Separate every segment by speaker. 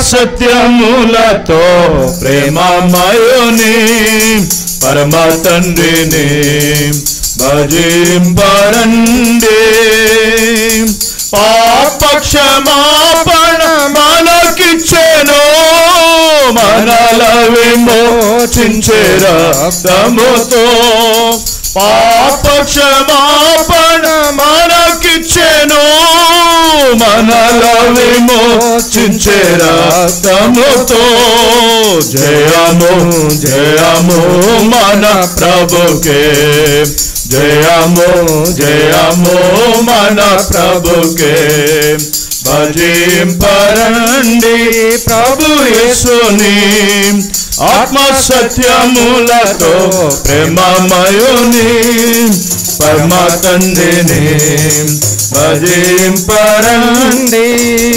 Speaker 1: సత్యములతో ప్రేమమయుని పరమ తండ్రిని భజింపరండి పాపక్షమాపణ మనకిచ్చెను మనల విమోచించే రక్తముతో పాపక్షమాపణ మనకిచ్చెను మనల విమోచించే రక్తముతో జయము జయము మన ప్రభుకే జయము జయము మన ప్రభుకే భజింపరండి ప్రభు యేసుని ఆత్మ సత్యములతో ప్రేమమయుని పరమ తండ్రిని భజింపరండి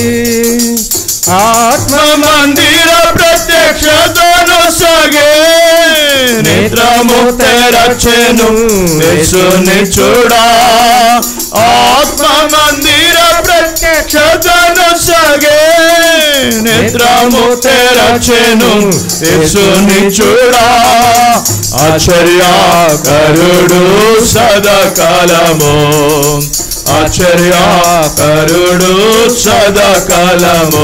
Speaker 1: ఆత్మ మందిర ప్రత్యక్షతను సగే నేత్రము తెరచెను యేసుని చూడా ఆత్మ మందిర ప్రత్యక్షతను సగే నేత్రము తెరచెను యేసుని చూడా ఆశ్చర్యకరుడు సదాకాలము ఆశ్చర్యకరుడు సదాకాలము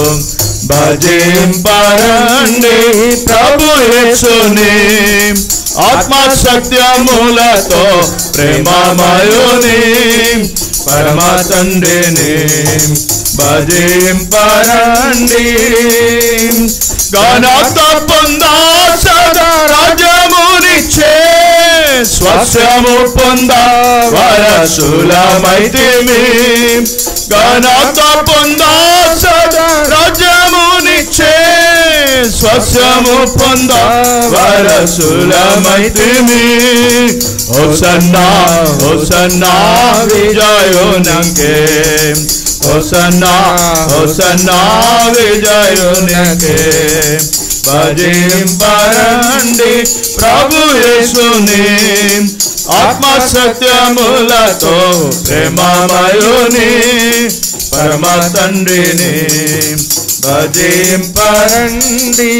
Speaker 1: భజింపరండి ప్రభు యేసుని ఆత్మ సత్యములతో ప్రేమమయుని పరమ తండ్రిని భజింపరండి ఘనత పొందా సదా రాజమునిచ్చే స్వస్యము పొంద వరసులమైతిమి ఘనత పొంద సదా రాజ్యమునిచ్చే స్వస్యము పొంద వరసులమైతిమి హోసన్నా హోసన్నా విజయోనంకే హోసన్నా హోసన్నా విజయోనంకే భజింపరండి ప్రభు యేసుని ఆత్మ సత్యములతో ప్రేమమయుని పరమ తండ్రిని భజింపరండి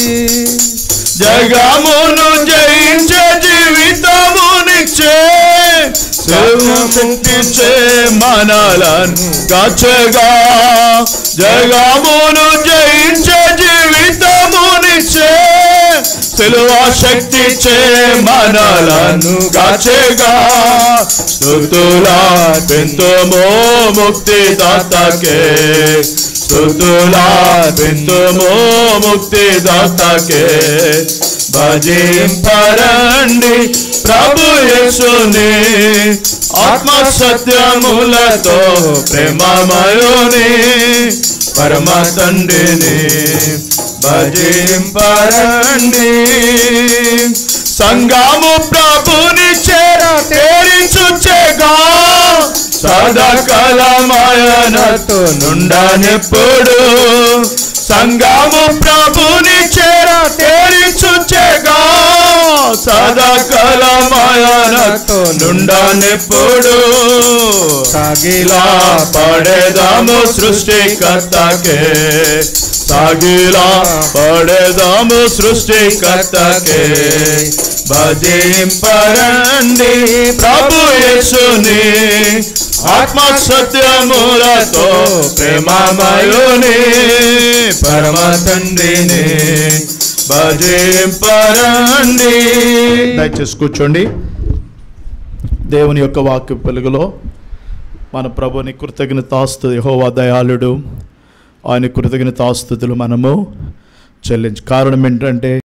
Speaker 1: జగమును జయించే జీవితమునిచ్చే శక్తిచ్చే మనలను కాచగా జగమును జయించే జీవితమునిచ్చే సిలువ శక్తి చే మనలను కాచేగా స్థుతులా పెంతుమో ముక్తి దాతకే స్థుతులా పెంతుమో ముక్తి దాతకే భజింపరండి ప్రభు యేసుని ఆత్మ సత్యములతో ప్రేమమయుని పరమ తండ్రిని భజింపరండి సంగము ప్రభుని చేర తేరించుచ్చేగా సదాకాలమాయనతో నుండనెప్పుడు సంగము ప్రభుని చేర తేరించుచ్చేగా సదాకాలమాయనతో నుండనెప్పుడు సాగిలా పడేదాము సృష్టికర్తకే సాగిలా పడేదాము సృష్టికర్తకే భజింపరండి ప్రభు యేసుని ఆత్మ సత్యములతో ప్రేమమయుని పరమ తండ్రిని భజింపరండి దయచేసి కూర్చోండి దేవుని యొక్క వాక్య వెలుగులో మన ప్రభుని కృతజ్ఞతాస్తు యెహోవా దయాళుడు ఆయన కృతజ్ఞతాస్తుతులు మనము చెల్లించు కారణం ఏంటంటే